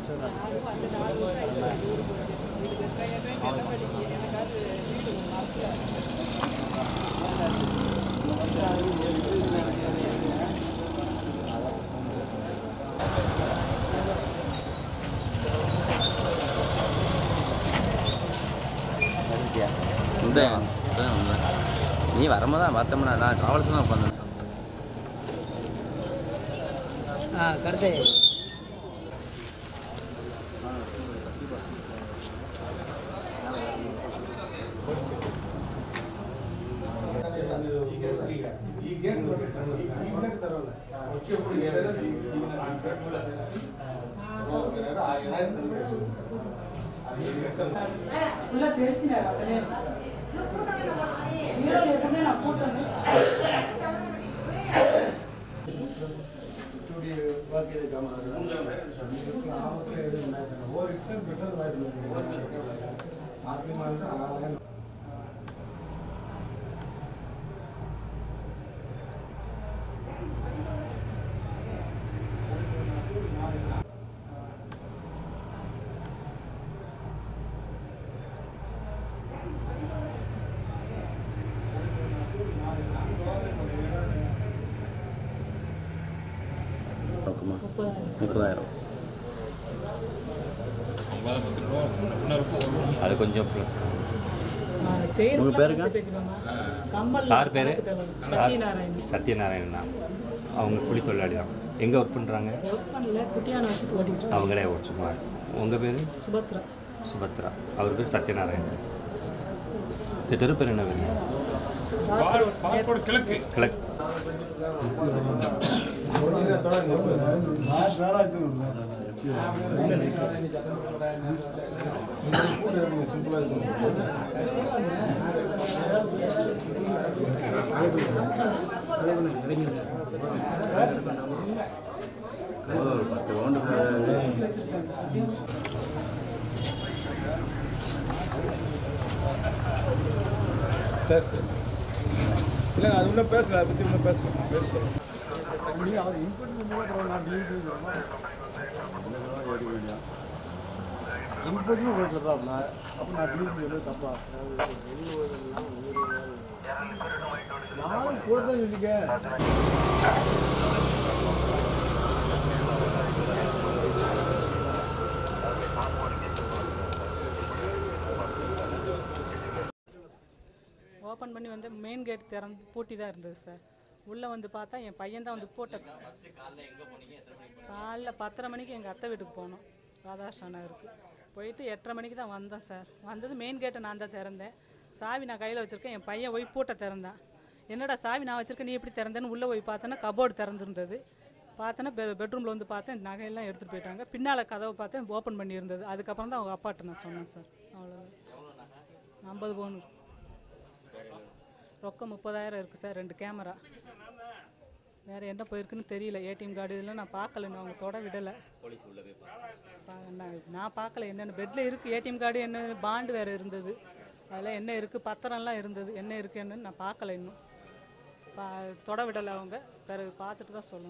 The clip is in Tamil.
இந்த இப்பதான் வந்தேன். நீ வரும்போது தான் பார்த்தோம்னா நான் ட்ராவல்ஸ் தான் உட்காந்தேன் ஆ கருத்தை ரொக்கமா முப்பதாயிரம் அது கொஞ்சம் ப்ளஸ் உங்க பேருங்க சார் பேர் சத்யநாராயணன் சத்யநாராயணனா அவங்க கூலி தொழிலாளி தான் எங்கே ஒர்க் பண்ணுறாங்க ஒர்க் பண்ணல குட்டியான வச்சு ஓட்டிட்டு அவங்களே சும்மா உங்கள் பேர் சுபத்ரா சுபத்ரா அவர் பேர் சத்யநாராயணன் இந்த தெரு பேர் என்ன வேணும் கிழக்கு ஒரு பத்து ரவுண்டு சரி சரி இல்லைங்க அது இன்னும் பேசல அதை பற்றி இன்னும் பேசலாம் பேசலாம் இன்பதும் வீட்டில் தான் இருந்தேன் அப்போ நான் டீல் சொல்லி தப்பா நானும் கூட தான் இருக்கேன் ஓப்பன் பண்ணி வந்து மெயின் கேட் திறந்து பூட்டி தான் இருந்தது சார் உள்ளே வந்து பார்த்தா என் பையன் தான் வந்து போட்ட காலைல பத்தரை மணிக்கு எங்கள் அத்தை வீட்டுக்கு போனோம் ராதாகிருஷ்ணா நகருக்கு போயிட்டு எட்டரை மணிக்கு தான் வந்தேன் சார் வந்தது மெயின் கேட்டை நான் தான் திறந்தேன் சாவி நான் கையில் வச்சுருக்கேன் என் பையன் போய் பூட்டை திறந்தான் என்னடா சாவி நான் வச்சுருக்கேன் நீ எப்படி திறந்தேன்னு உள்ளே போய் பார்த்தேன்னா கபோர்டு திறந்துருந்தது பார்த்தேன்னா பெ பெட்ரூமில் வந்து பார்த்தேன் நகையெல்லாம் எடுத்துகிட்டு போயிட்டாங்க பின்னால் கதவை பார்த்தேன் ஓப்பன் பண்ணியிருந்தது அதுக்கப்புறம் தான் அவங்க அப்பாட்ட நான் சொன்னேன் சார் அவ்வளோதான் ஐம்பது பவுன் ரொக்கம் முப்பதாயிரம் இருக்குது சார் ரெண்டு கேமரா வேறு என்ன போயிருக்குன்னு தெரியல ஏடிஎம் கார்டு இதெல்லாம் நான் பார்க்கல இன்னும் அவங்க தொட விடலை பா- நான் நான் பார்க்கல என்னென்ன பெட்டில் இருக்குது ஏடிஎம் கார்டு என்ன பாண்டு வேறு இருந்தது அதெல்லாம் என்ன இருக்குது பத்திரம்லாம் இருந்தது என்ன இருக்குது என்னன்னு நான் பார்க்கல இன்னும் பா தொட விடலை அவங்க பிறகு பார்த்துட்டு தான் சொல்லணும்